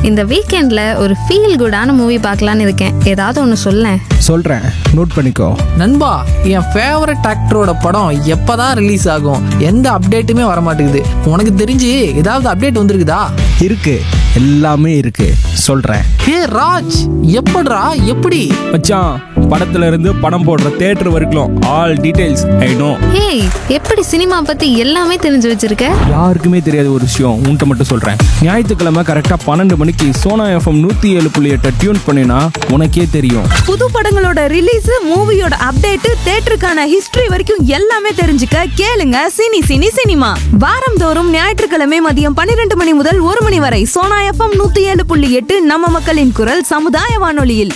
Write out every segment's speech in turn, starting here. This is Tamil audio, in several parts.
இந்த வீக்கெண்ட்ல ஒரு ஃபீல் குடான மூவி பார்க்கலான்னு இருக்கேன் ஏதாவது ஒன்று சொல்லேன் சொல்கிறேன் நோட் பண்ணிக்கோ நண்பா என் ஃபேவரட் ஆக்டரோட படம் எப்பதான் ரிலீஸ் ஆகும் எந்த அப்டேட்டுமே வர மாட்டேங்குது உனக்கு தெரிஞ்சு ஏதாவது அப்டேட் வந்திருக்குதா இருக்கு எல்லாமே இருக்கு சொல்கிறேன் ஹே ராஜ் எப்படிடா எப்படி மச்சான் படத்துல இருந்து படம் போடுற தேட்டர் வரைக்கும் ஆல் டீடைல்ஸ் ஐ நோ ஏய் எப்படி சினிமா பத்தி எல்லாமே தெரிஞ்சு வச்சிருக்க யாருக்குமே தெரியாத ஒரு விஷயம் உன்கிட்ட மட்டும் சொல்கிறேன் ஞாயிற்றுக்கிழமை கரெக்டாக பன்னெண்டு மணிக்கு சோனா எஃப்எம் நூற்றி ஏழு புள்ளி எட்டை டியூன் பண்ணினா உனக்கே தெரியும் புது படங்களோட ரிலீஸ் மூவியோட அப்டேட் தேட்டருக்கான ஹிஸ்டரி வரைக்கும் எல்லாமே தெரிஞ்சுக்க கேளுங்க சினி சினி சினிமா வாரந்தோறும் ஞாயிற்றுக்கிழமை மதியம் பன்னிரண்டு மணி முதல் ஒரு மணி வரை சோனா எஃப்எம் நூத்தி ஏழு புள்ளி எட்டு நம்ம மக்களின் குரல் சமுதாய வானொலியில்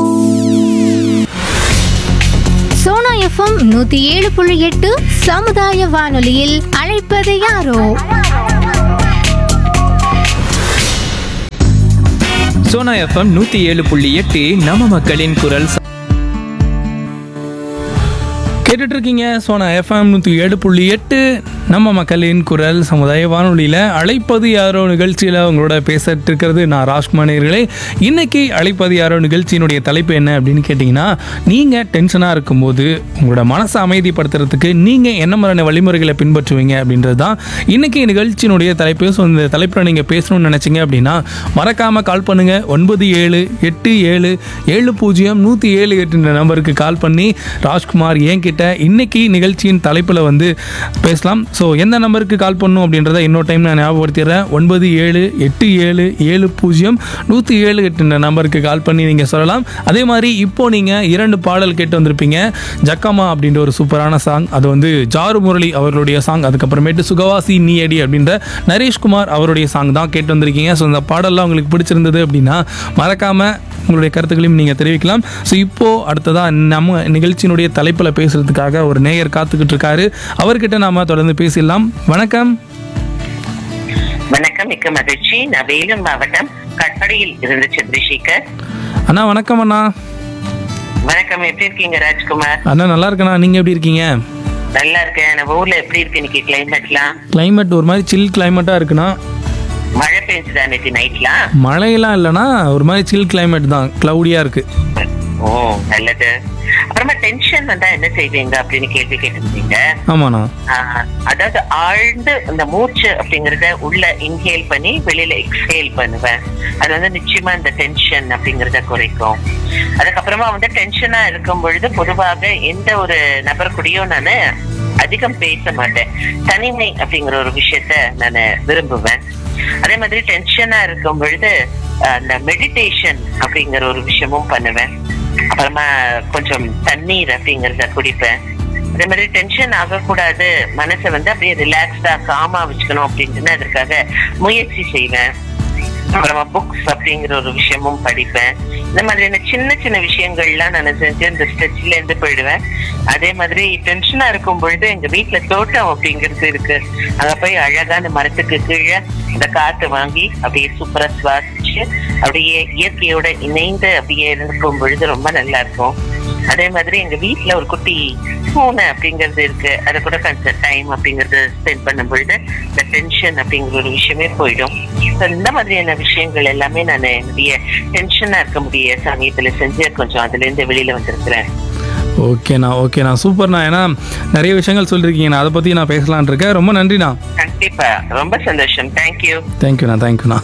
சோனா எஃப்எம் நூத்தி ஏழு புள்ளி எட்டு சமுதாய வானொலியில் அழைப்பது யாரோ சோனா எஃப்எம் நூத்தி ஏழு புள்ளி எட்டு நம்ம மக்களின் குரல் ச- கேட்டுட்டு இருக்கீங்க சோனா எஃப்எம் நூற்றி ஏழு புள்ளி எட்டு நம்ம மக்களின் குரல் சமுதாய வானொலியில் அழைப்பது யாரோ நிகழ்ச்சியில் உங்களோட பேசிட்டு இருக்கிறது நான் ராஜ்குமாரியர்களே இன்னைக்கு அழைப்பது யாரோ நிகழ்ச்சியினுடைய தலைப்பு என்ன அப்படின்னு கேட்டிங்கன்னா நீங்கள் டென்ஷனாக இருக்கும்போது உங்களோட மனசை அமைதிப்படுத்துறதுக்கு நீங்கள் என்ன மாதிரியான வழிமுறைகளை பின்பற்றுவீங்க அப்படின்றது தான் இன்னைக்கு நிகழ்ச்சியினுடைய தலைப்பு ஸோ இந்த தலைப்பில் நீங்கள் பேசணும்னு நினச்சிங்க அப்படின்னா மறக்காமல் கால் பண்ணுங்கள் ஒன்பது ஏழு எட்டு ஏழு ஏழு பூஜ்ஜியம் நூற்றி ஏழு எட்டுன்ற நம்பருக்கு கால் பண்ணி ராஜ்குமார் என்கிட்ட இன்னைக்கு நிகழ்ச்சியின் தலைப்பில் வந்து பேசலாம் ஸோ எந்த நம்பருக்கு கால் பண்ணணும் அப்படின்றத இன்னொரு டைம் நான் ஞாபகப்படுத்திடுறேன் ஒன்பது ஏழு எட்டு ஏழு ஏழு பூஜ்ஜியம் நூற்றி ஏழு எட்டுன்ற நம்பருக்கு கால் பண்ணி நீங்கள் சொல்லலாம் அதே மாதிரி இப்போ நீங்கள் இரண்டு பாடல் கேட்டு வந்திருப்பீங்க ஜக்கமா அப்படின்ற ஒரு சூப்பரான சாங் அது வந்து ஜாரு முரளி அவர்களுடைய சாங் அதுக்கப்புறமேட்டு சுகவாசி நீயடி அப்படின்ற நரேஷ்குமார் அவருடைய சாங் தான் கேட்டு வந்திருக்கீங்க ஸோ இந்த பாடல்லாம் உங்களுக்கு பிடிச்சிருந்தது அப்படின்னா மறக்காமல் உங்களுடைய கருத்துக்களையும் நீங்கள் தெரிவிக்கலாம் ஸோ இப்போது அடுத்ததாக நம்ம நிகழ்ச்சியினுடைய தலைப்பில் பேசுகிறதுக்காக ஒரு நேயர் காத்துக்கிட்டு இருக்காரு அவர்கிட்ட நாம தொடர்ந்து பேசிடலாம் வணக்கம் வணக்கம் மிக்க மகிழ்ச்சி நான் வேலூர் மாவட்டம் கட்படியில் இருந்து சந்திரசேகர் அண்ணா வணக்கம் அண்ணா வணக்கம் எப்படி இருக்கீங்க ராஜ்குமார் அண்ணா நல்லா இருக்கண்ணா நீங்கள் எப்படி இருக்கீங்க நல்லா இருக்கேன் நம்ம ஊர்ல எப்படி இருக்கு இன்னைக்கு கிளைமேட்லாம் climate ஒரு மாதிரி சில் கிளைமேட்டாக இருக்குண்ணா மழை பெஞ்சுதா நேற்று நைட்லாம் மழையெல்லாம் இல்லைன்னா ஒரு மாதிரி சில் climate தான் க்ளவுடியாக இருக்குது ஓ நல்லது அப்புறமா டென்ஷன் வந்தா என்ன செய்வீங்க அப்படின்னு கேள்வி கேட்டிருந்தீங்க ஆமாண்ணா ஆஹ், அதாவது ஆழ்ந்து இந்த மூச்சு அப்படிங்கறத உள்ள இன்ஹேல் பண்ணி வெளியில எக்ஸ்ஹேல் பண்ணுவேன் அது வந்து நிச்சயமா இந்த டென்ஷன் அப்படிங்கறத குறைக்கும் அதுக்கப்புறமா வந்து டென்ஷனா இருக்கும் பொழுது பொதுவாக எந்த ஒரு நபர் கூடயும் நான் அதிகம் பேச மாட்டேன் தனிமை அப்படிங்கிற ஒரு விஷயத்த நான் விரும்புவேன் அதே மாதிரி டென்ஷனா இருக்கும் பொழுது அஹ், அந்த மெடிடேஷன் அப்படிங்கிற ஒரு விஷயமும் பண்ணுவேன் அப்புறமா கொஞ்சம் தண்ணீர் அப்படிங்கறத குடிப்பேன் அதே மாதிரி டென்ஷன் ஆகக்கூடாது மனசை வந்து அப்படியே ரிலாக்ஸ்டா காமா வச்சுக்கணும் அப்படின்ட்டு அதற்காக முயற்சி செய்வேன் அப்புறமா புக்ஸ் அப்படிங்கிற ஒரு விஷயமும் படிப்பேன் இந்த மாதிரியான சின்ன சின்ன விஷயங்கள்லாம் நான் செஞ்சு இந்த ஸ்ட்ரெச்ல இருந்து போயிடுவேன் அதே மாதிரி டென்ஷனா இருக்கும் பொழுது எங்க வீட்டுல தோட்டம் அப்படிங்கிறது இருக்கு அங்க போய் அழகான மரத்துக்கு கீழே இந்த காத்து வாங்கி அப்படியே சூப்பரா சுவாசிச்சு அப்படியே இயற்கையோட இணைந்து அப்படியே இருக்கும் பொழுது ரொம்ப நல்லா இருக்கும் அதே மாதிரி எங்க வீட்ல ஒரு குட்டி பூனை அப்படிங்கிறது இருக்கு அதை கூட கொஞ்சம் டைம் அப்படிங்கறது ஸ்பெண்ட் பண்ணும் பொழுது இந்த டென்ஷன் அப்படிங்கிற ஒரு விஷயமே போயிடும் So, இந்த மாதிரியான விஷயங்கள் எல்லாமே நான் என்னுடைய டென்ஷனா இருக்க முடிய சமயத்துல செஞ்சு கொஞ்சம் அதுல இருந்து வெளியில வந்திருக்கிறேன் ஓகேண்ணா ஓகேண்ணா சூப்பர்ண்ணா ஏன்னா நிறைய விஷயங்கள் சொல்லியிருக்கீங்கண்ணா அதை பற்றி நான் பேசலான் இருக்கேன் ரொம்ப நன்றிண்ணா கண்டிப்பா ரொம்ப சந்தோஷம் தேங்க்யூ தேங்க்யூண்ணா தேங்க்யூண்ணா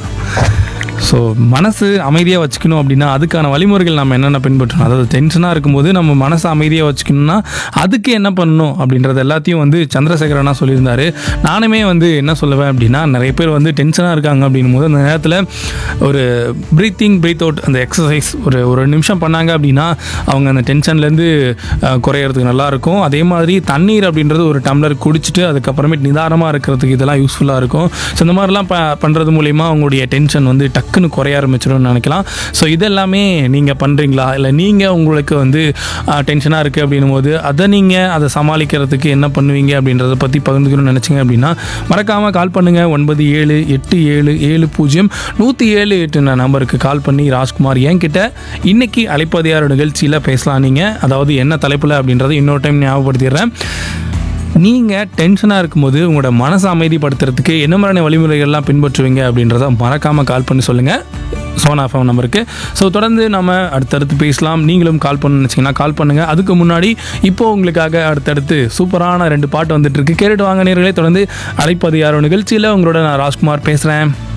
ஸோ மனசு அமைதியாக வச்சுக்கணும் அப்படின்னா அதுக்கான வழிமுறைகள் நம்ம என்னென்ன பின்பற்றணும் அதாவது டென்ஷனாக இருக்கும்போது நம்ம மனசை அமைதியாக வச்சுக்கணும்னா அதுக்கு என்ன பண்ணணும் அப்படின்றது எல்லாத்தையும் வந்து சந்திரசேகரனா சொல்லியிருந்தாரு நானுமே வந்து என்ன சொல்லுவேன் அப்படின்னா நிறைய பேர் வந்து டென்ஷனாக இருக்காங்க அப்படின்னும் போது அந்த நேரத்தில் ஒரு ப்ரீத்திங் ப்ரீத் அவுட் அந்த எக்ஸசைஸ் ஒரு ஒரு நிமிஷம் பண்ணாங்க அப்படின்னா அவங்க அந்த டென்ஷன்லேருந்து குறையிறதுக்கு நல்லாயிருக்கும் அதே மாதிரி தண்ணீர் அப்படின்றது ஒரு டம்ளர் குடிச்சிட்டு அதுக்கப்புறமேட்டு நிதானமாக இருக்கிறதுக்கு இதெல்லாம் யூஸ்ஃபுல்லாக இருக்கும் ஸோ இந்த மாதிரிலாம் ப பண்ணுறது மூலிமா அவங்களுடைய டென்ஷன் வந்து டக்குன்னு குறைய ஆரம்பிச்சிடும்னு நினைக்கலாம் ஸோ இதெல்லாமே நீங்கள் பண்ணுறீங்களா இல்லை நீங்கள் உங்களுக்கு வந்து டென்ஷனாக இருக்குது அப்படின்னும் போது அதை நீங்கள் அதை சமாளிக்கிறதுக்கு என்ன பண்ணுவீங்க அப்படின்றத பற்றி பகிர்ந்துக்கணும்னு நினச்சிங்க அப்படின்னா மறக்காமல் கால் பண்ணுங்கள் ஒன்பது ஏழு எட்டு ஏழு ஏழு பூஜ்ஜியம் நூற்றி ஏழு எட்டு நம்பருக்கு கால் பண்ணி ராஜ்குமார் என்கிட்ட இன்னைக்கு அழைப்பதியார் நிகழ்ச்சியில் பேசலாம் நீங்கள் அதாவது என்ன தலைப்பில் அப்படின்றத இன்னொரு டைம் ஞாபகப்படுத்திடுறேன் நீங்கள் டென்ஷனாக இருக்கும்போது உங்களோட மனசை அமைதிப்படுத்துறதுக்கு என்ன மாதிரியான வழிமுறைகள்லாம் பின்பற்றுவீங்க அப்படின்றத மறக்காமல் கால் பண்ணி சொல்லுங்கள் சோனா ஃபோன் நம்பருக்கு ஸோ தொடர்ந்து நம்ம அடுத்தடுத்து பேசலாம் நீங்களும் கால் பண்ண நினச்சிங்கன்னா கால் பண்ணுங்கள் அதுக்கு முன்னாடி இப்போ உங்களுக்காக அடுத்தடுத்து சூப்பரான ரெண்டு பாட்டு வந்துட்டு இருக்கு கேட்டுட்டு வாங்க நேர்களே தொடர்ந்து அழைப்பது யாரோ நிகழ்ச்சியில் உங்களோட நான் ராஜ்குமார் பேசுகிறேன்